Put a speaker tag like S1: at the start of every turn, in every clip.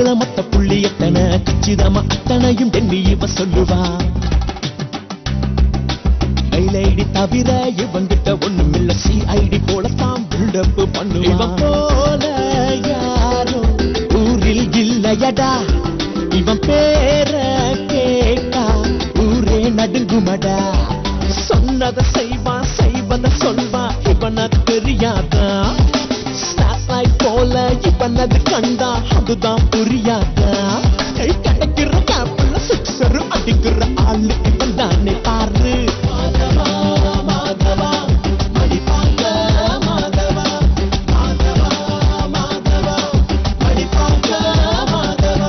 S1: கணக்குல மொத்த புள்ளி எத்தனை கச்சிதமா அத்தனையும் எண்ணி இவ சொல்லுவா கைலைடி தவிர இவங்கிட்ட ஒண்ணுமில்ல சிஐடி போலத்தான் பில்டப் பண்ணுவா இவன் போல யாரும் ஊரில் இல்லையடா இவன் பேர கேட்டா ஊரே நடுங்குமடா சொன்னதை செய்வான் செய்வத சொல்வான் இவன தெரியாதா ஸ்டார்லைட் போல இவனது கண்டா அதுதான் புரியாதா கை கிடைக்கிற கேப்ல சிக்ஸர் அடிக்கிற ஆளு இவன் தானே பாரு மாதவா மாதவா மடிப்பாங்க மாதவா மாதவா மாதவா மடிப்பாங்க மாதவா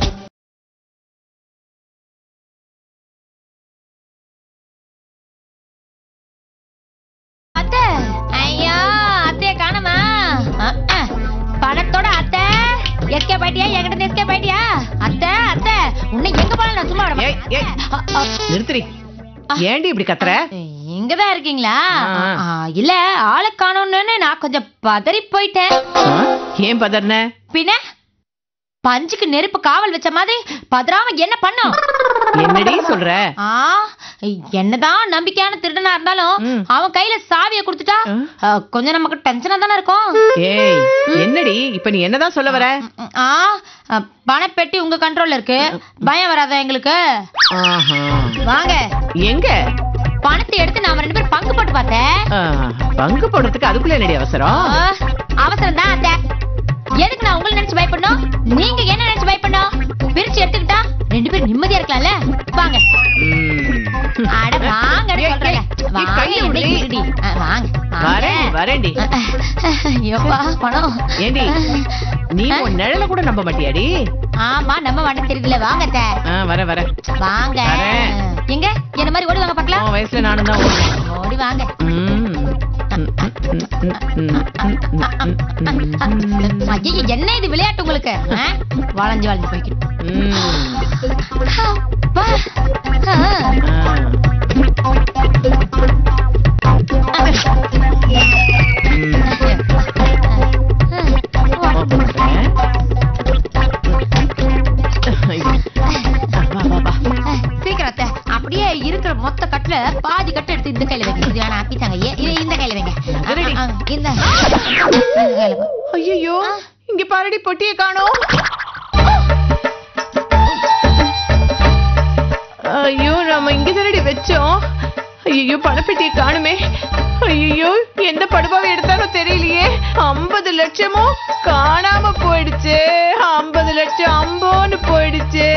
S2: அத்தை ஐயா அத்தைய காணுமா அஹ், அஹ். பணத்தோட அத்தை எஸ்கே பாயிட்டியா என்கிட்ட எஸ்கே பாயிட்டியா அத்தை அத்தை உன்னை எங்க போனாலும் நான் சும்மா விட
S3: ஏய்,
S2: மாட்டேன்.
S3: ஏய்.
S2: அ, அ,
S3: நிறுத்துறி ஏண்டி இப்படி கத்துற
S2: இங்கதான் இருக்கீங்களா
S3: ஆ.
S2: ஆ, இல்ல ஆளை காணோம்னு நான் கொஞ்சம் பதறி போயிட்டேன்
S3: ஆ? ஏன் பதர்ன
S2: பின்ன பஞ்சுக்கு நெருப்பு காவல் வச்ச மாதிரி பதறாம என்ன பண்ணும்
S3: என்னடி சொல்ற
S2: ஆ என்னதான் நம்பிக்கையான திருடனா இருந்தாலும்
S3: ம்.
S2: அவன் கையில சாவியை கொடுத்துட்டா
S3: ஆ.
S2: ஆ, கொஞ்சம் நமக்கு டென்ஷனா தானே இருக்கும்
S3: ஏய் என்னடி இப்ப நீ என்னதான் சொல்ல வர
S2: ம், ஆ ஆ, பணப்பெட்டி உங்க கண்ட்ரோல்ல இருக்கு பயம் வராதா எங்களுக்கு
S3: ஆஹா.
S2: வாங்க
S3: எங்க
S2: பணத்தை எடுத்து நாம ரெண்டு பேரும் பங்கு போட்டு பார்த்தேன்
S3: ஆ, பங்கு போடுறதுக்கு அதுக்குள்ள என்னடி அவசரம்
S2: அவசரம் தான் அத்தை எதுக்கு நான் உங்களை நினைச்சு பயப்படணும் நீங்க என்ன நினைச்சு பயப்படணும் பிரிச்சு எடுத்துக்கிட்டா ரெண்டு பேரும் நிம்மதியா இருக்கலாம்ல வாங்க
S3: ம்.
S2: அட வாங்க
S3: ஏய்,
S2: சொல்றேன்
S3: ஏய்,
S2: வாங்க
S3: கையை
S2: என்னை
S3: விடுடி.
S2: விடுடி. ஆ, வாங்க
S3: வரேன்
S2: வாங்க
S3: வரேன்டி
S2: ஐயோப்பா பணம்
S3: ஏண்டி நீ உன் நிழல கூட நம்ப மாட்டியாடி
S2: ஆமா நம்ம வண்டி தெரியுதுல வாங்க அத்தை
S3: ஆ, வர வர
S2: வாங்க
S3: வரேன்.
S2: எங்க என்ன மாதிரி ஓடி வாங்க பார்க்கலாம்
S3: உன் வயசுல நானும் தான் ஓடுறேன்.
S2: ஓடி வாங்க
S3: ம். ம், ம், ம், ம், ம், ம், ம், ம்.
S2: ஐயோ என்ன இது விளையாட்டு உங்களுக்கு ஆ? வளைஞ்சு வளைஞ்சு போய்க்கிட்டு
S3: ம்.
S2: அப்பா. ஆ.
S3: ஆ. ம். ஓப்பன் பண்றேன். ஐயோ. வா, வா, வா.
S2: சீக்கிரம் அத்தை. அப்படியே இருக்கிற மொத்த கட்டுல பாதி கட்டு எடுத்து இந்த கையில வைங்க இது வேணாம் ஆக்கிச்சாங்க ஏ, இது இந்த கையில வைங்க ஆ,
S3: சரிடி.
S2: ஆ, ஆ, இந்த இந்த கையில வை.
S3: ஐயையோ இங்க பாருடி பொட்டியை காணோம் ஐயோ நம்ம இங்க தானடி வச்சோம் ஐயோ பணப்பெட்டியை காணுமே ஐயோ எந்த படுபாவை எடுத்தாலும் தெரியலையே ஐம்பது லட்சமும் காணாம போயிடுச்சு ஐம்பது லட்சம் அம்போன்னு போயிடுச்சு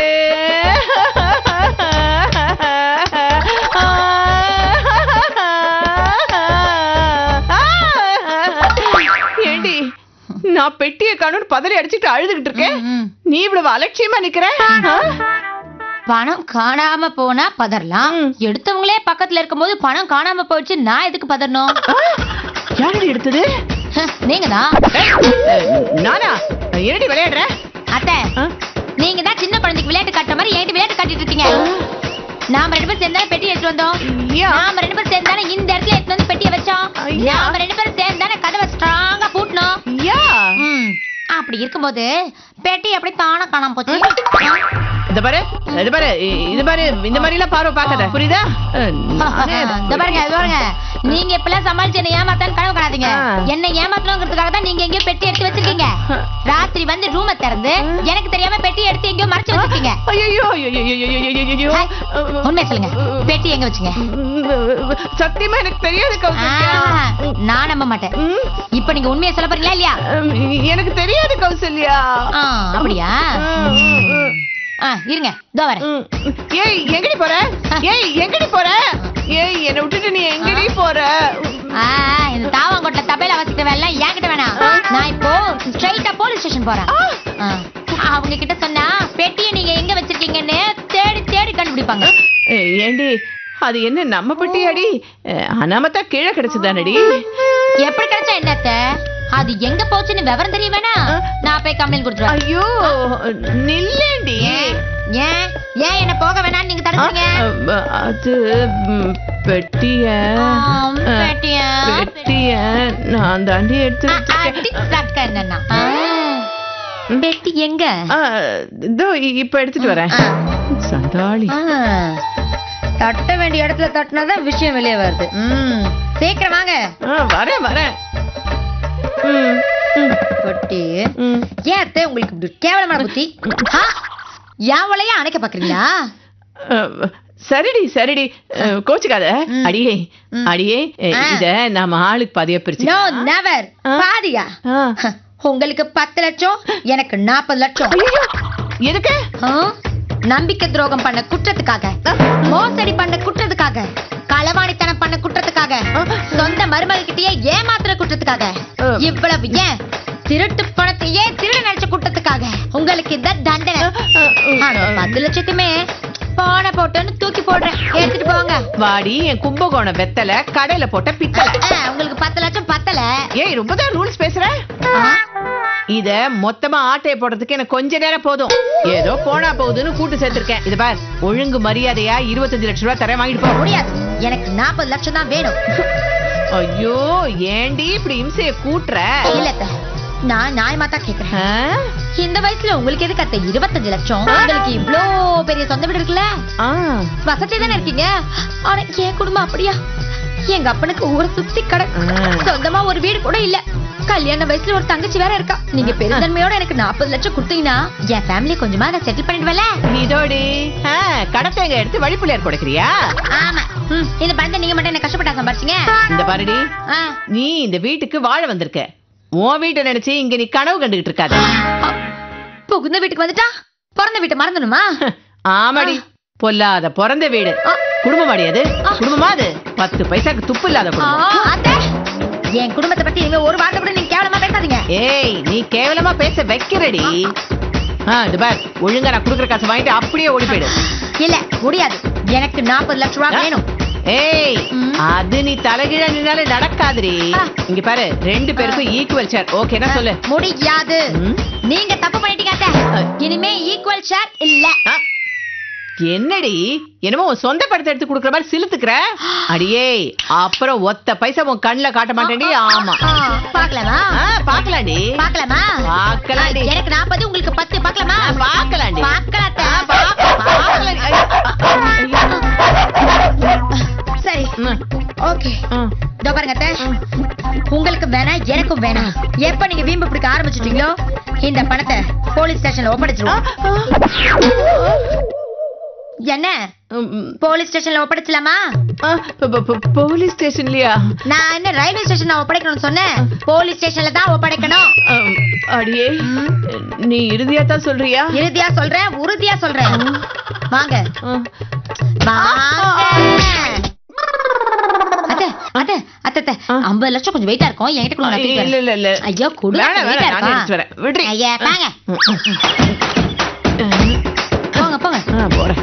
S3: ஏண்டி நான் பெட்டியை காணும் பதறி அடிச்சுட்டு அழுதுகிட்டு இருக்கேன்
S2: ம், ம்.
S3: நீ இவ்வளவு அலட்சியமா நிக்கிற ஆ?
S2: பணம் காணாம போனா பதறலாம்
S3: ம்.
S2: எடுத்தவங்களே பக்கத்துல இருக்கும்போது பணம் காணாம போயிடுச்சு நான் எதுக்கு பதறணும்
S3: யாரடி எடுத்தது
S2: நீங்க தான்
S3: ஏய், அஹ், நானா என்னடி விளையாடுற
S2: அத்தை
S3: ஆ?
S2: நீங்க தான் சின்ன குழந்தைக்கு விளையாட்டு காட்டுற மாதிரி என்கிட்ட விளையாட்டு காட்டிட்டு இருக்கீங்க நாம ரெண்டு பேரும் சேர்ந்தானே பெட்டி எடுத்து வந்தோம்
S3: ஐயா.
S2: நாம ரெண்டு பேரும் சேர்ந்தானே இந்த இடத்துல எடுத்து வந்து பெட்டியை வச்சோம்
S3: ஐயா.
S2: நாம ரெண்டு பேரும் சேர்ந்தானே கதவை ஸ்ட்ராங்கா பூட்டணும்
S3: ஐயா.
S2: ம். அப்படி இருக்கும்போது பெட்டி எப்படி தானா காணாம போச்சு
S3: இந்த பாரு இது பாரு இ- இது பாரு இந்த மாதிரி எல்லாம் பார்வை பார்க்காத புரியுதா அஹ், நானே
S2: இந்த பாருங்க இது பாருங்க நீங்க இப்பெல்லாம் சமாளிச்சு என்ன ஏமாத்தான்னு கனவு காணாதீங்க
S3: ஆ.
S2: என்ன ஏமாத்தணுங்கிறதுக்காக தான் நீங்க எங்கேயோ பெட்டி எடுத்து வச்சிருக்கீங்க ராத்திரி வந்து ரூமை திறந்து எனக்கு தெரியாம பெட்டி எடுத்து எங்கேயோ மறைச்சு வச்சிருக்கீங்க
S3: ஐயோ ஐயோ
S2: ஹாய். உண்மையை சொல்லுங்க பெட்டி எங்க வச்சுங்க
S3: சத்தியமா எனக்கு தெரியாது கௌசல்யா
S2: ஆ, நான் நம்ப மாட்டேன்
S3: ம்,
S2: இப்ப நீங்க உண்மையை சொல்ல போறீங்களா இல்லையா
S3: உம், எனக்கு தெரியாது கௌசல்யா
S2: ஆ, அப்படியா
S3: ம், ம்,
S2: ஆ, இருங்க இதோ வரேன்
S3: ம். ஏய் எங்கடி போற ஏய் எங்கடி போற ஏய் என்னை விட்டுட்டு நீ எங்கடி போற
S2: ஆ, இந்த தாவாங்கோட்ல தபேல வச்சுட்டு வேலை என்கிட்ட வேணாம் நான் இப்போ ஸ்ட்ரைட்டா போலீஸ் ஸ்டேஷன் போறேன் ஆ, அவங்க கிட்ட சொன்னா பெட்டியை நீங்க எங்க வச்சிருக்கீங்கன்னு தேடி தேடி கண்டுபிடிப்பாங்க
S3: ஏய், ஏண்டி அது என்ன நம்ம பெட்டியாடி அஹ், அனாமத்தா கீழே கிடைச்சதானடி
S2: எப்படி கிடைச்சா என்னத்த அது எங்க போச்சுன்னு விவரம் தெரிய வேணா நான் போய் கம்ப்ளைண்ட் கொடுத்துருவேன்
S3: ஐயோ நில்லேண்டி
S2: ஏன் ஏன் ஏன் என்ன போக வேணாம்னு நீங்க
S3: ஆ,
S2: தடுக்கிறீங்க
S3: அஹ், அது ம், பெட்டிய
S2: ஆம்,
S3: அஹ்,
S2: பெட்டியா?
S3: பெட்டிய நான் தாண்டி எடுத்து
S2: ஆ,
S3: வச்சிருக்கேன்
S2: அடி சக்கன்னா. ஆ. பெட்டி எங்க
S3: ஆ, இதோ இ- இப்ப எடுத்துட்டு வரேன்
S2: ஆ.
S3: சண்டாளி
S2: ஆ. தட்ட வேண்டிய இடத்துல தட்டினாதான் விஷயம் வெளியே வருது ம். சீக்கிரம் வாங்க
S3: ஆ, வரேன் வரேன் ம், ம்,
S2: பொட்டி
S3: ம்.
S2: ஏன் அத்தை உங்களுக்கு இப்படி கேவலமான புத்தி ஆ? என் வலையா அணைக்க பாக்குறீங்களா
S3: ஆ, சரிடி சரிடி ஆ, கோச்சுக்காத
S2: ம்.
S3: அடியே
S2: ம்.
S3: அடியே எ,
S2: ஆ.
S3: இத நாம ஆளுக்கு பாதியா பிரிச்சு
S2: நோ நெவர்
S3: ஆ.
S2: பாதியா
S3: ஆ.
S2: ஹ, உங்களுக்கு பத்து லட்சம் எனக்கு நாற்பது லட்சம்
S3: ஐயையோ, எதுக்கு
S2: ஆ? நம்பிக்கை துரோகம் பண்ண குற்றத்துக்காக மோசடி பண்ண குற்றத்துக்காக களவாணித்தனம் பண்ண குற்றத்துக்காக சொந்த மருமகிட்டயே ஏமாத்துற குற்றத்துக்காக
S3: ஆ.
S2: இவ்வளவு ஏன் திருட்டு பணத்தையே திருட நினைச்ச குற்றத்துக்காக உங்களுக்கு இந்த தண்டனை அந்த பத்து லட்சத்துமே போன போட்டோன்னு தூக்கி போடுறேன் எடுத்துட்டு போங்க
S3: வாடி என் கும்பகோணம் வெத்தல கடையில போட்ட பித்தளை
S2: ஆ, உங்களுக்கு பத்து லட்சம் பத்தல
S3: ஏய் ரொம்ப தான் ரூல்ஸ் பேசுற
S2: ஆ?
S3: இத மொத்தமா ஆட்டைய போடுறதுக்கு எனக்கு கொஞ்ச நேரம் போதும் ஏதோ போனா போகுதுன்னு கூட்டு சேர்த்திருக்கேன் இது பார் ஒழுங்கு மரியாதையா இருபத்தஞ்சு லட்சம் ரூபாய் தரேன் வாங்கிட்டு போ
S2: முடியாது எனக்கு நாற்பது லட்சம் தான் வேணும்
S3: ஐயோ ஏண்டி இப்படி இம்சைய கூட்டுற
S2: இல்லத்த நான் நியாயமா தான் கேக்குறேன்
S3: ஆ?
S2: இந்த வயசுல உங்களுக்கு எதுக்கு அத்தை இருபத்தஞ்சு லட்சம் உங்களுக்கு இவ்ளோ பெரிய சொந்த வீடு இருக்குல்ல
S3: ஆ.
S2: வசதி தானே இருக்கீங்க ஆனா என் குடும்பம் அப்படியா எங்க அப்பனுக்கு ஊரை சுத்தி கடை
S3: ஆ.
S2: சொந்தமா ஒரு வீடு கூட இல்ல கல்யாண வயசுல ஒரு தங்கச்சி வேற இருக்கா நீங்க பெருந்தன்மையோட எனக்கு நாற்பது லட்சம் கொடுத்தீங்கன்னா என் ஃபேமிலி கொஞ்சமா நான் செட்டில் பண்ணிடுவேல
S3: இதோடி ஆ, கடத்தேங்க எடுத்து வழிப்பிள்ளையார் கொடுக்கறியா
S2: ஆமா ம், இந்த பணத்தை நீங்க மட்டும் என்ன கஷ்டப்பட்டா சம்பாரிச்சீங்க
S3: இந்த பாருடி
S2: ஆ.
S3: நீ இந்த வீட்டுக்கு வாழ வந்திருக்க உன் வீட்டை நினைச்சு இங்க நீ கனவு கண்டுகிட்டு இருக்காத
S2: அ, புகுந்த வீட்டுக்கு வந்துட்டா பிறந்த வீட்டை மறந்துடுமா
S3: ஆமாடி பொல்லாத பிறந்த வீடு
S2: ஆ.
S3: குடும்பம் அடியாது குடும்பமா அது பத்து பைசாக்கு துப்பு இல்லாத
S2: ஆ,
S3: குடும்பம்
S2: அத்தை என் குடும்பத்தை பத்தி இனிமே ஒரு வார்த்தை கூட நீங்க கேவலமா பேசாதீங்க
S3: ஏய் நீ கேவலமா பேச வைக்கிறடி ஆ இது பார் ஒழுங்கா நான் குடுக்குற காசு வாங்கிட்டு அப்படியே ஓடி போயிடு
S2: இல்ல முடியாது எனக்கு நாற்பது லட்சம் ரூபாய் வேணும்
S3: ஏய்
S2: ம்.
S3: அது நீ தலைகீழ நின்னாலே நடக்காதுடி
S2: ஆ.
S3: இங்க பாரு ரெண்டு பேருக்கும் ஈக்குவல் ஷேர் ஓகேனா சொல்லு
S2: முடியாது
S3: ம்.
S2: நீங்க தப்பு பண்ணிட்டீங்க அத்தை. இனிமே ஈக்குவல் ஷேர் இல்ல
S3: ஆ. என்னடி என்னமோ உன் சொந்த படத்தை எடுத்து குடுக்குற மாதிரி சிலுத்துக்கிற அடியே அப்புறம் ஒத்த பைசா உன் கண்ணுல காட்ட மாட்டேன்டி ஆமா
S2: ஆ, பார்க்கலாமா
S3: ஆ, பாக்கலாண்டி
S2: பார்க்கலாமா
S3: பார்க்கலாண்டி.
S2: ஆ, எனக்கு நாற்பது உங்களுக்கு பத்து பார்க்கலாமா
S3: ஆ, பார்க்கலாண்டி.
S2: பார்க்கலாம் அத்தை.
S3: ஆ, பாக்க- பார்க்கலாண்டி. ஐயோ,
S2: சரி
S3: ம்,
S2: ஓகே
S3: ம்.
S2: இதோ பாருங்க அத்தை. உங்களுக்கு வேணா எனக்கும் வேணாம் எப்ப நீங்க வீம்பு பிடிக்க ஆரம்பிச்சிட்டீங்களோ இந்த பணத்தை போலீஸ் ஸ்டேஷன்ல
S3: ஆ,
S2: ஒப்படைச்சிருவோம்
S3: ஆ.
S2: என்ன
S3: ம், ம்.
S2: போலீஸ் ஸ்டேஷன்ல ஒப்படைச்சலாமா
S3: ஆ, ப- ப- ப- போலீஸ் ஸ்டேஷன்லயா
S2: நான் என்ன ரயில்வே ஸ்டேஷன்ல ஒப்படைக்கணும்னு சொன்னேன் போலீஸ் ஸ்டேஷன்ல தான் ஒப்படைக்கணும்
S3: ஆம், அடியே நீ இறுதியா தான் சொல்றியா
S2: இறுதியா சொல்றேன் உறுதியா சொல்றேன் வாங்க
S3: ஆ.
S2: வாங்க அத்தை அத்தை அத்தை அத்தை
S3: ஆ.
S2: ஐம்பது லட்சம் கொஞ்சம் வெயிட்டா இருக்கும் என்கிட்ட கொடுங்க நான் தூக்கி
S3: இல்ல
S2: வரேன்.
S3: இல்ல இல்ல
S2: ஐயோ கொடுங்க
S3: வேணாம்,
S2: வெயிட்டா
S3: வேணாம், நானே எடுத்துட்டு வரேன். விடுறி.
S2: இருக்கும் ஐயா வாங்க போங்க போங்க
S3: ஆ, போறேன்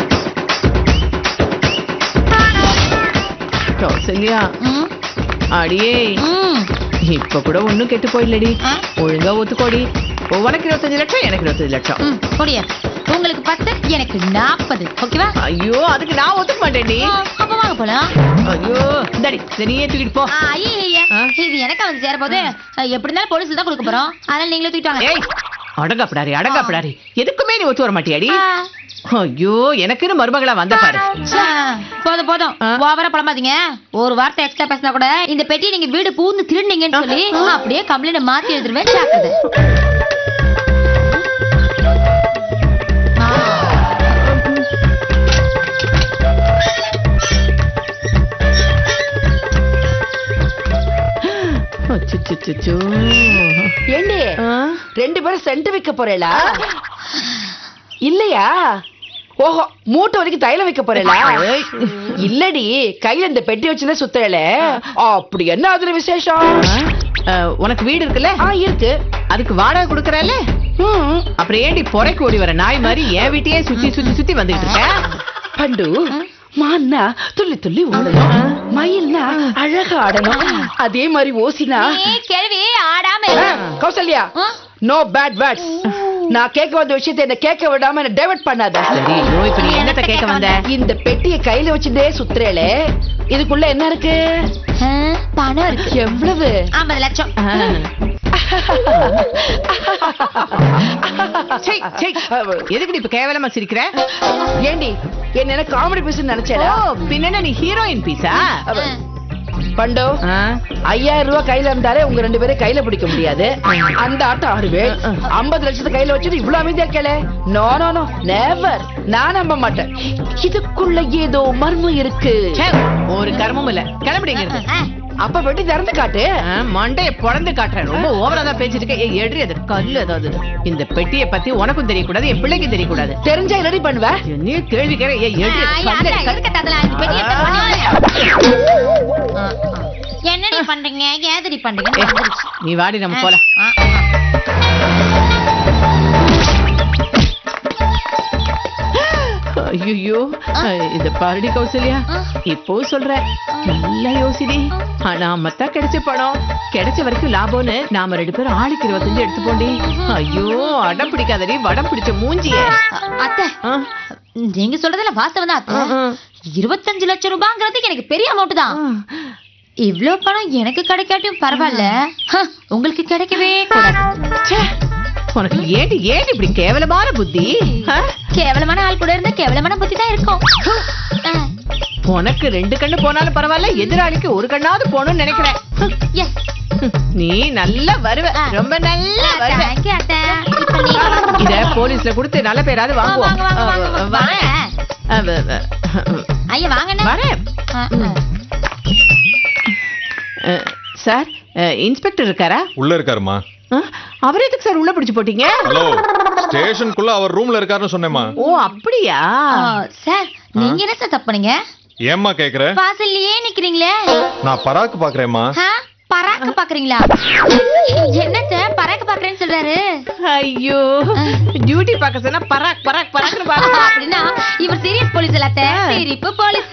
S3: கௌசல்யா
S2: ம்,
S3: அடியே
S2: ம்.
S3: இப்ப கூட ஒண்ணும் கெட்டு போயில்லடி
S2: ஆ?
S3: ஒழுங்கா ஒத்துக்கோடி உனக்கு இருபத்தஞ்சு லட்சம் எனக்கு இருபத்தஞ்சு லட்சம்
S2: ம், முடியாது உங்களுக்கு பத்து எனக்கு நாற்பது ஓகேவா
S3: ஐயோ அதுக்கு நான் ஒத்துக்க மாட்டேன்டி
S2: ஆ, அப்ப வாங்க போலாம்
S3: ஐயோ இந்தாடி இதை நீயே தூக்கிட்டு போ
S2: ஆ, ஐயையே,
S3: ஆ?
S2: இது எனக்கு வந்து சேர போது எப்படி இருந்தாலும் போலீஸ்ல தான் கொடுக்க போறோம் அதனால நீங்களே தூக்கிட்டு வாங்க
S3: ஏய் அடங்காப்பிடாரி அடங்காப்பிடாரி எதுக்குமே நீ ஒத்து வர மாட்டியாடி
S2: ஆ.
S3: ஐயோ எனக்குன்னு மருமகளா வந்த பாரு
S2: ஆ, போதும் போதும்
S3: ஆ.
S2: ஓவரா பழமாதீங்க ஒரு வார்த்தை எக்ஸ்ட்ரா பேசினா கூட இந்த பெட்டியை நீங்க வீடு பூந்து திருடுனீங்கன்னு சொல்லி அப்படியே கம்ப்ளைண்ட் மாத்தி எழுதிருவேன் ஜாக்கிரதை ஆ.
S3: அச்சச்சச்சோ.
S4: ஏண்டி
S3: ஆ?
S4: ரெண்டு பேரும் சென்ட் வைக்க போறேளா இல்லையா ஓஹோ மூட்டை வரைக்கும் தைலம் வைக்க போறேளா
S3: ஏய்.
S4: இல்லடி கையில இந்த பெட்டி வச்சுதான் சுத்துறல அப்படி என்ன அதுல விசேஷம்
S3: ஆ? ஆ, உனக்கு வீடு இருக்குல்ல
S4: ஆ இருக்கு
S3: அதுக்கு வாடகை கொடுக்கறல
S4: ம்.
S3: அப்புறம் ஏண்டி பொறைக்கு ஓடி வர நாய் மாதிரி என் வீட்டையே சுத்தி சுத்தி சுத்தி வந்துட்டு இருக்க
S4: பண்டு மான்னா துள்ளி துள்ளி ஓடணும் மயில்னா அழகா ஆடணும் அதே மாதிரி ஓசினா
S2: நீ கேள்வி ஆடாம
S4: ஆ,
S2: இரு.
S4: கௌசல்யா
S2: ஆ?
S4: நோ பேட் வேர்ட்ஸ் நான் கேட்க வந்த விஷயத்தை என்ன கேட்க விடாம என்ன டைவர்ட் பண்ணாத
S3: சரி ஐயோ இப்ப நீ என்னத்த கேட்க வந்த
S4: இந்த பெட்டியை கையில வச்சுட்டே சுத்துறேளே இதுக்குள்ள என்ன இருக்கு
S2: ஆ, பணம் இருக்கு
S4: எவ்வளவு
S2: ஐம்பது லட்சம்
S3: ஆ. சை, சை. எதுக்கு இப்ப கேவலமா சிரிக்கிற
S4: ஏண்டி என்ன காமெடி பீஸ்
S3: ஓ
S4: நினைச்சேடா
S3: பின்ன நீ ஹீரோயின் பீஸா
S4: பண்டோ
S3: ஆ?
S4: ஐயாயிரம் ரூபாய் கையில இருந்தாலே உங்க ரெண்டு பேரும் கையில பிடிக்க முடியாது அந்த ஆட்டம் ஆடுவேன் ஐம்பது லட்சத்தை கையில வச்சுட்டு இவ்வளவு அமைதியா கேள நோ நோ நோ நெவர் நான் நம்ப மாட்டேன் இதுக்குள்ள ஏதோ மர்மம் இருக்கு
S3: ச்சே, ஒரு கர்மமும் இல்ல கிளம்பிடுங்க இருந்து.
S2: ஆ,
S4: அப்ப வெட்டி திறந்து காட்டு
S3: ஆ, மண்டைய பொழந்து காட்டுறேன் ரொம்ப ஓவரா தான் பேசிட்டு இருக்க ஏய், எடுறி அது கல்லு ஏதாவது இந்த பெட்டியை பத்தி உனக்கும் தெரியக்கூடாது என் பிள்ளைக்கும் தெரியக்கூடாது
S4: தெரிஞ்சா ரெடி பண்ணுவ
S3: நீ கேள்வி கேற ஏய், எடுறி அது
S2: ஐயா,
S3: கல்லு,
S2: அத்தை,
S3: கல்லு.
S2: இருக்கட்டும், அதுல அஞ்சு பெட்டி எடுத்து பண்ணுவாங்க. ஆ, ஆ. என்னடி பண்றீங்க ஏதடி பண்றீங்க
S3: ஏய், நீ வாடி நம்ம போலாம்
S2: ஆ, ஆ.
S3: ஐயோ இத பாருடி கௌசல்யா
S2: ஆ.
S3: இப்போ சொல்ற நல்லா யோசிடி நாம கிடைச்ச பணம் கிடைச்ச வரைக்கும் லாபம்னு நாம ரெண்டு பேரும் ஆளுக்கு இருபத்தஞ்சு எடுத்து போண்டி ஐயோ அடம் பிடிக்காதடி வடம் பிடிச்ச மூஞ்சிய
S2: அ- அத்தை
S3: ஆ,
S2: நீங்க சொல்றதுல வாஸ்தவம் தான்
S3: ஆ,
S2: அத்தை
S3: ஆ.
S2: இருபத்தஞ்சு லட்சம் ரூபாங்கிறது எனக்கு பெரிய அமௌண்ட் தான்
S3: ஆ.
S2: இவ்ளோ பணம் எனக்கு கிடைக்காட்டியும் பரவாயில்ல ஹ, உங்களுக்கு கிடைக்கவே கூடாது
S3: ச்சே, உனக்கு ஏண்டி ஏண்டி இப்படி கேவலமான புத்தி ஆ?
S2: கேவலமான ஆள் கூட இருந்தா கேவலமான புத்தி தான் இருக்கும் ஆ,
S3: உனக்கு ரெண்டு கண்ணு போனாலும் பரவாயில்ல எதிராளிக்கு ஒரு கண்ணாவது போகணும்னு நினைக்கிறேன்
S2: yes.
S3: நீ நல்லா வருவ
S2: ஆ.
S3: ரொம்ப நல்லா வருவ
S2: Thank you, அத்தை. இப்ப நீங்க
S3: இத போலீஸ்ல கொடுத்து நல்ல பேராவது
S2: ஆ,
S3: வாங்குவோம்
S2: வாங்க, வாங்க, வாங்க,
S3: அஹ்,
S2: வாங்க.
S3: வரேன். அஹ், அஹ், அஹ்,
S2: ஐயா வாங்கண்ணே
S3: வரேன்
S2: ஆ, ஆ.
S3: அஹ், சார் அஹ், இன்ஸ்பெக்டர் இருக்காரா
S5: உள்ள இருக்காருமா
S3: அஹ், அவர் எதுக்கு சார் உள்ள பிடிச்சு போட்டீங்க
S5: ஹலோ ஸ்டேஷனுக்குள்ள அவர் ரூம்ல இருக்காருன்னு சொன்னேம்மா
S3: ஓ அப்படியா
S2: ஆ, சார் நீங்க என்ன சார் தப்பு பண்ணீங்க
S5: ஏம்மா கேக்குற
S2: வாசல்லயே நிக்கிறீங்களே
S5: நான் பராக்கு பாக்குறேம்மா
S2: ஆ, பராக்கு பாக்குறீங்களா என்ன சார் பராக்கு பாக்குறேன்னு சொல்றாரு
S3: ஐயோ டியூட்டி பார்க்க சொன்னா பராக் பராக் பராக்னு பாக்க
S2: அப்படின்னா இவர் சீரியஸ் போலீஸ் இல்லாத சிரிப்பு போலீஸ்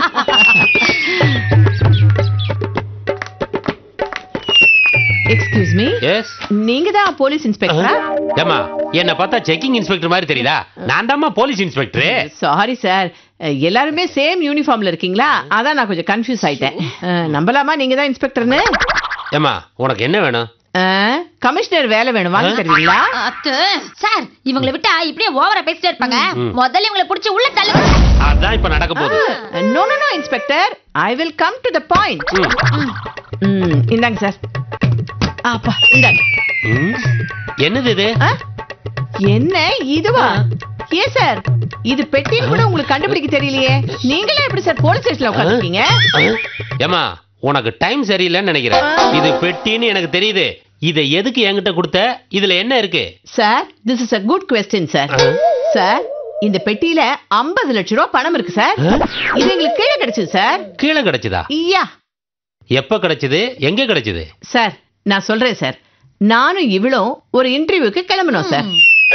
S3: எக்ஸ்கியூஸ் மீ
S6: எஸ்
S3: நீங்க தான் போலீஸ் இன்ஸ்பெக்டரா
S6: ஏமா என்ன பார்த்தா செக்கிங் இன்ஸ்பெக்டர் மாதிரி தெரியுதா நான் தாம்மா போலீஸ் இன்ஸ்பெக்டர்
S3: சாரி சார் எல்லாருமே சேம் யூனிஃபார்ம்ல இருக்கீங்களா அதான் நான் கொஞ்சம் கன்ஃபியூஸ் ஆயிட்டேன் அஹ், நம்பலாமா நீங்க தான் இன்ஸ்பெக்டர்னு
S6: ஏமா உனக்கு என்ன வேணும்
S3: அஹ், கமிஷனர் வேலை வேணும் வாங்கி தருவீங்களா
S2: அத்து சார் இவங்களை விட்டா இப்படியே ஓவரா பேசிட்டே இருப்பாங்க
S6: ம்.
S2: முதல்ல இவங்களை புடிச்சு உள்ள தள்ளுங்க
S6: அதான் இப்ப நடக்க போகுது
S3: no no no inspector I will come to the point
S6: ம்.
S3: இந்தாங்க சார் அப்பா இந்தாங்க
S6: ம். என்னது இது
S3: ஆ? என்ன இதுவா ஏன் சார் இது பெட்டின்னு கூட உங்களுக்கு கண்டுபிடிக்க தெரியலையே நீங்களே எப்படி சார் போலீஸ் ஸ்டேஷன்ல உட்காந்துருக்கீங்க
S6: ஏமா உனக்கு டைம் சரியில்லைன்னு நினைக்கிறேன் இது பெட்டின்னு எனக்கு தெரியுது இதை எதுக்கு என்கிட்ட கொடுத்த இதுல என்ன இருக்கு
S3: sir this is a good question sir sir இந்த பெட்டியில 50 லட்சம் ரூபாய் பணம் இருக்கு சார் இது எங்களுக்கு கீழே கிடைச்சது சார்
S6: கீழே கிடைச்சதா
S3: ஐயா
S6: எப்ப கிடைச்சது எங்க கிடைச்சது
S3: சார் நான் சொல்றேன் சார் நானும் இவளும் ஒரு இன்டர்வியூக்கு கிளம்பணும் சார்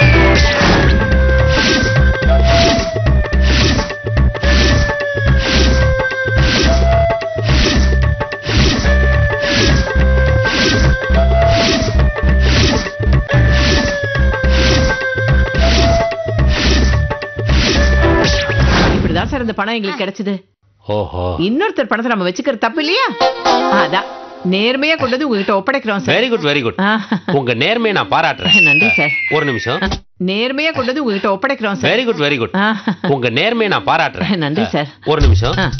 S3: இப்படிதான் சார் இந்த பணம் எங்களுக்கு கிடைச்சது
S6: ஓஹோ
S3: இன்னொருத்தர் பணத்தை நம்ம வச்சுக்கிற தப்பு இல்லையா அதான் நேர்மையா கொண்டு வந்து உங்ககிட்ட ஒப்படைக்கிறோம் sir
S6: very good very good
S3: ஆ.
S6: உங்க நேர்மையை நான் பாராட்டுறேன்
S3: நன்றி சார்
S6: ஒரு நிமிஷம்
S3: நேர்மையா கொண்டு வந்து உங்ககிட்ட ஒப்படைக்கிறோம் sir
S6: very good very good
S3: ஆ.
S6: உங்க நேர்மையை நான் பாராட்டுறேன்
S3: நன்றி சார்
S6: ஒரு நிமிஷம்
S3: ஆ.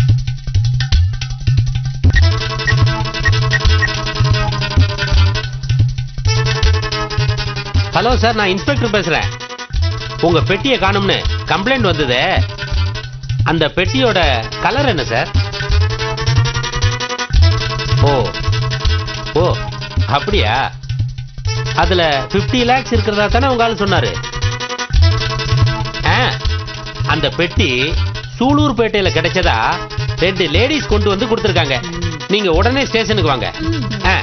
S6: ஹலோ சார் நான் இன்ஸ்பெக்டர் பேசுறேன் உங்க பெட்டியை காணும்னு கம்ப்ளைண்ட் வந்ததே அந்த பெட்டியோட கலர் என்ன சார் ஓ ஓ அப்படியா அதுல 50 லேக்ஸ் இருக்கிறதா தானே உங்க ஆளு சொன்னாரு ஆ, அந்த பெட்டி சூலூர்பேட்டையில கிடைச்சதா ரெண்டு லேடிஸ் கொண்டு வந்து கொடுத்துருக்காங்க நீங்க உடனே ஸ்டேஷனுக்கு வாங்க ஆ.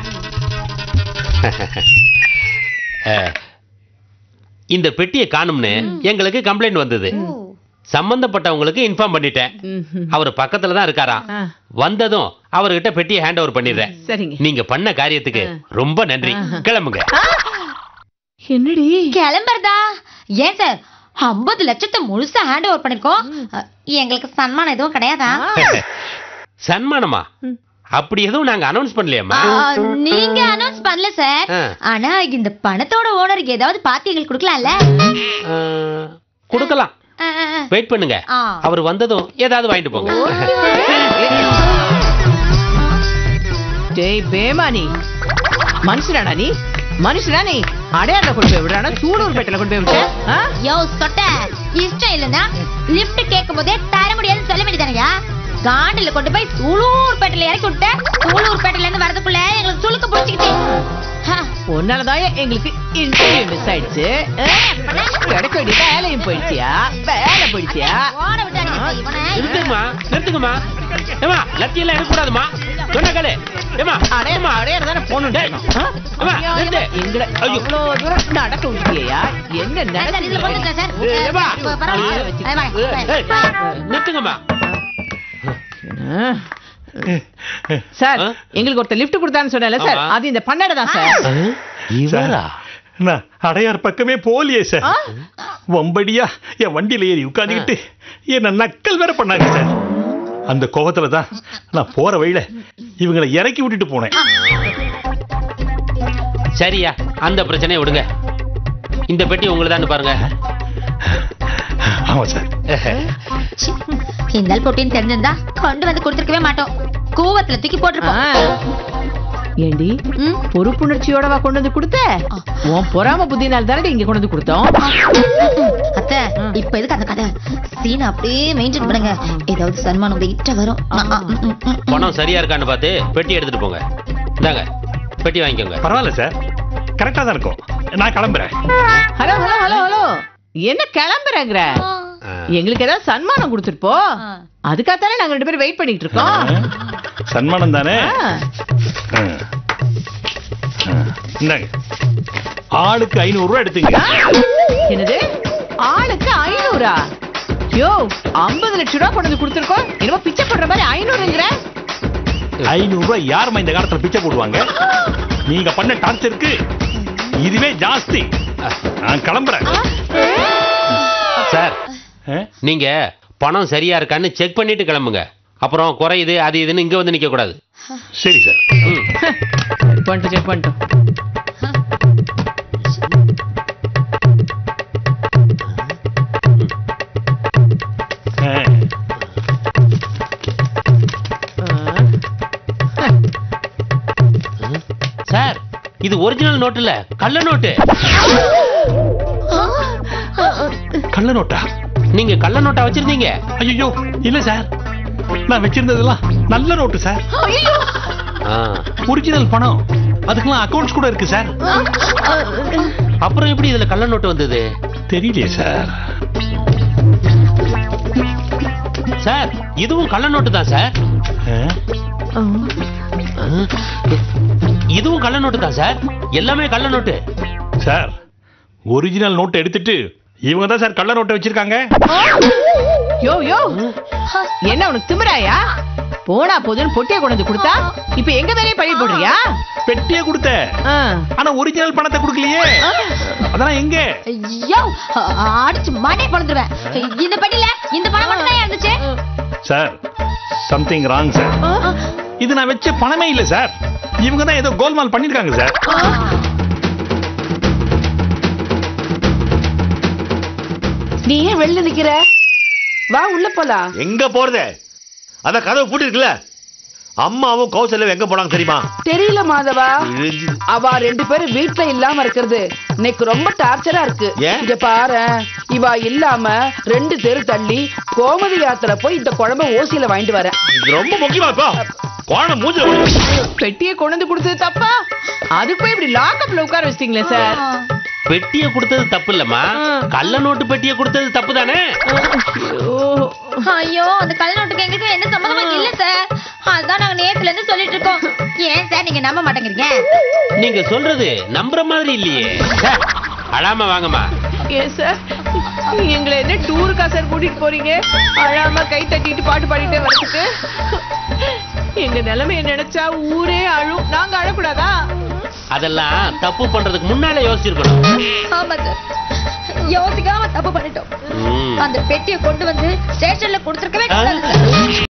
S6: ஆ. இந்த பெட்டியை காணும்னு எங்களுக்கு கம்ப்ளைண்ட் வந்தது சம்பந்தப்பட்டவங்களுக்கு இன்ஃபார்ம் பண்ணிட்டேன்
S3: ம்ஹும்.
S6: அவர் பக்கத்துல தான் இருக்காராம்
S3: ஆ,
S6: வந்ததும் அவர்கிட்ட பெட்டியை ஹேண்ட் ஓவர் பண்ணிடுறேன்
S3: சரிங்க
S6: நீங்க பண்ண காரியத்துக்கு ரொம்ப நன்றி கிளம்புங்க
S3: என்னடி
S2: கிளம்புறதா ஏன் சார் ஐம்பது லட்சத்தை முழுசா ஹேண்ட் ஓவர் பண்ணிருக்கோம் எங்களுக்கு சன்மானம் எதுவும் கிடையாதா
S6: சன்மானமா அப்படி எதுவும் நாங்க அனௌன்ஸ் பண்ணலையாம்மா
S2: ஆ, நீங்க அனௌன்ஸ் பண்ணல சார்
S6: ஆ.
S2: ஆனா இந்த பணத்தோட ஓனருக்கு ஏதாவது பார்ட்டி எங்களுக்கு கொடுக்கலாம்ல
S6: ஆ, கொடுக்கலாம்
S2: ஆ, ஆ, ஆ.
S6: வெயிட் பண்ணுங்க
S2: ஆ.
S6: அவர் வந்ததும் ஏதாவது வாங்கிட்டு போங்க
S3: டேய் பேமானி மனுஷனாடா நீ மனுஷனா நீ அடையாள கொண்டு போய் விடுறானா சூலூர் பேட்டையில கொண்டு போய் விட்ட ஆ?
S2: யோ சொட்ட இஷ்டம் இல்லைன்னா லிஃப்ட் கேட்கும் போதே தர முடியாதுன்னு சொல்ல வேண்டியதானயா காண்டில கொண்டு போய் சூலூர் பேட்டையில இறக்கி விட்ட சூலூர் பேட்டையில இருந்து வரதுக்குள்ள எங்களுக்கு சுளுக்க பிடிச்சிக்கிச்சு
S3: உன்னாலதான் எங்களுக்கு இன்டர்வியூ மிஸ் ஆயிடுச்சு ஆ? கிடைக்க வேண்டிய வேலையும் போயிடுச்சியா வேலை போயிடுச்சியா
S2: ஓட விட்டாங்க இவனை
S6: நிறுத்துங்கம்மா நிறுத்துங்கம்மா ஏமா லத்தி எல்லாம் எடுக்கக்கூடாதுமா சொன்ன கேளு ஏமா
S3: அடையாள அடையாள தானே போகணும்
S6: அம்மா, நிறுத்து.
S3: எங்கட
S6: ஐயோ.
S3: அவ்வளவு தூரம் நடக்க விட்டியா என்ன
S2: சார், சார், இதுல போட்டுக்கலாம் சார்.
S6: ஏய், ஏம்மா.
S2: இப்ப பரவாயில்ல.
S3: வச்சுக்க.
S2: ஏய், வாங்க,
S6: ஏய்,
S2: வாங்க.
S6: நிறுத்துங்கம்மா
S3: சார்
S6: ஆ?
S3: எங்களுக்கு ஒருத்தர் லிஃப்ட் கொடுத்தான்னு சொன்னல சார்
S6: ஆமா.
S3: அது இந்த பண்ணாட தான் சார்
S6: இவரா
S7: நான் அடையார் பக்கமே போலியே சார்
S3: ஆ?
S7: வம்படியா என் வண்டியில ஏறி உட்காந்துக்கிட்டு என்ன நக்கல் வேற பண்ணாங்க சார் அந்த கோபத்துல தான் நான் போற வழியில இவங்களை இறக்கி விட்டுட்டு போனேன்
S6: சரியா அந்த பிரச்சனையை விடுங்க இந்த பெட்டி உங்களுதான்னு பாருங்க
S7: ஆமா சார்
S2: சி, இந்த ஆள் பொட்டின்னு தெரிஞ்சிருந்தா கொண்டு வந்து கொடுத்துருக்கவே மாட்டோம் கூவத்துல தூக்கி
S3: ஆ.
S2: போட்டிருப்போம்
S3: ஏண்டி
S2: ம்.
S3: பொறுப்புணர்ச்சியோடவா கொண்டு வந்து கொடுத்த உன் பொறாம புத்தினால தானே இங்க கொண்டு வந்து கொடுத்தோம்
S2: அத்தை இப்ப எதுக்கு அந்த கதை சீன் அப்படியே மெயின்டைன் பண்ணுங்க ஏதாவது சன்மானம் வெயிட்டா வரும் ஆ, ஆ, ம், ம், ம்.
S6: பணம் சரியா இருக்கான்னு பார்த்து பெட்டி எடுத்துட்டு போங்க இந்தாங்க பெட்டி வாங்கிக்கோங்க
S7: பரவாயில்ல சார் கரெக்டா தான் இருக்கும் நான் கிளம்புறேன்
S3: ஹலோ ஹலோ ஹலோ ஹலோ என்ன கிளம்புறங்கிற
S6: ஆ.
S3: எங்களுக்கு ஏதாவது சன்மானம் கொடுத்துட்டு போ
S2: ஆ.
S3: அதுக்காகத்தானே நாங்க ரெண்டு பேரும் வெயிட் பண்ணிட்டு இருக்கோம்
S7: சன்மானம் தானே
S3: ஆ.
S7: ஆ. ஆ. இந்தாங்க ஆளுக்கு ஐநூறு ரூபாய் எடுத்துங்க
S3: என்னது ஆளுக்கு ஐநூறா யோ ஐம்பது லட்சம் ரூபாய் கொண்டு வந்து கொடுத்துருக்கோம் என்னமோ பிச்சை போடுற மாதிரி ஐநூறுங்கிற
S7: ஐநூறு ரூபாய் யாரும்மா இந்த காலத்துல பிச்சை போடுவாங்க நீங்க பண்ண டார்ச்சருக்கு இதுவே ஜாஸ்தி நான் கிளம்புறேன்
S6: சார்
S7: ஆ?
S6: நீங்க பணம் சரியா இருக்கான்னு செக் பண்ணிட்டு கிளம்புங்க அப்புறம் குறையுது அது இதுன்னு இங்க வந்து நிக்க கூடாது
S7: சரி சார்
S6: ம்.
S3: பண்ணிட்டு செக் பண்ணிட்டோம்
S7: ஆ.
S6: சார் இது ஒரிஜினல் நோட்டு இல்ல கள்ள நோட்டு
S7: கள்ள நோட்டா
S6: நீங்க கள்ள நோட்டா வச்சிருந்தீங்க
S7: ஐயோ இல்ல சார் நான் வச்சிருந்ததெல்லாம் நல்ல நோட்டு சார்
S6: ஆ.
S7: ஒரிஜினல் பணம் அதுக்கெல்லாம் அக்கவுண்ட்ஸ் கூட இருக்கு சார்
S6: அப்புறம் எப்படி இதுல கள்ள நோட்டு வந்தது
S7: தெரியலையே சார்
S6: சார் இதுவும் கள்ள நோட்டு தான் சார்
S7: ஆ?
S6: இதுவும் கள்ள நோட்டு தான் சார் எல்லாமே கள்ள நோட்டு
S7: சார் ஒரிஜினல் நோட்டை எடுத்துட்டு இவங்க தான் சார் கள்ள நோட்டை வச்சிருக்காங்க
S3: யோ யோ என்ன உனக்கு திமிராயா போனா போதுன்னு பொட்டியை கொண்டு வந்து கொடுத்தா இப்ப எங்க மேலே பழி போடுறியா
S7: பெட்டியே கொடுத்த
S3: ஆ.
S7: ஆனா ஒரிஜினல் பணத்தை கொடுக்கலையே அதெல்லாம் எங்க
S2: ஐயோ அ- அடிச்சு மண்டை பொழுதுருவேன் இந்த பெட்டியில இந்த பணம் மட்டும் தான் இருந்துச்சு
S7: சார் சம்திங் ராங் சார் இது நான் வச்ச பணமே இல்ல சார் இவங்க தான் ஏதோ கோல்மால் பண்ணிருக்காங்க சார்
S4: நீ ஏன் வெளில நிக்கிற வா உள்ள போலாம்
S8: எங்க போறது அதான் கதவு பூட்டி இருக்குல்ல அம்மாவும் கௌசல்யம் எங்க போனாங்க தெரியுமா
S4: தெரியல மாதவா அவ ரெண்டு பேரும் வீட்ல இல்லாம இருக்கிறது இன்னைக்கு ரொம்ப டார்ச்சரா இருக்கு
S8: ஏன்?
S4: இங்க பாரு இவ இல்லாம ரெண்டு தெரு தள்ளி கோமதி யாத்திரை போய் இந்த குழம்ப ஓசியில வாங்கிட்டு வரேன்
S8: இது ரொம்ப முக்கியமா இப்போ குழந்தை மூஞ்சி
S3: பெட்டியை கொண்டு வந்து கொடுத்தது தப்பா அதுக்கு போய் இப்படி லாக்அப்ல உட்கார வச்சிட்டீங்களே சார்
S6: பெட்டியை கொடுத்தது தப்பு இல்லம்மா கள்ள நோட்டு பெட்டியை கொடுத்தது தப்பு தானே
S2: ஐயோ அந்த கள்ள நோட்டுக்கு எங்களுக்கு எந்த சம்மந்தமும் இல்ல சார் அதுதான் நாங்க நேத்துல இருந்து சொல்லிட்டு இருக்கோம் ஏன் சார் நீங்க நம்ப மாட்டேங்கிறீங்க
S6: நீங்க சொல்றது நம்புற மாதிரி இல்லையே சார், அழாம வாங்கம்மா
S3: ஏன் சார் எங்களை என்ன டூருக்கா சார் கூட்டிட்டு போறீங்க அழாம கை தட்டிட்டு பாட்டு பாடிட்டே வரதுக்கு எங்க நிலைமைய நினைச்சா ஊரே அழும் நாங்க அழக்கூடாதா
S6: அதெல்லாம் தப்பு பண்றதுக்கு முன்னாலே யோசிச்சிருக்கணும்
S2: ஆமா சார் யோசிக்காம தப்பு பண்ணிட்டோம்
S6: ம்.
S2: அந்த பெட்டியை கொண்டு வந்து ஸ்டேஷன்ல கொடுத்துருக்கவே
S6: ஆ?
S2: கூடாது சார்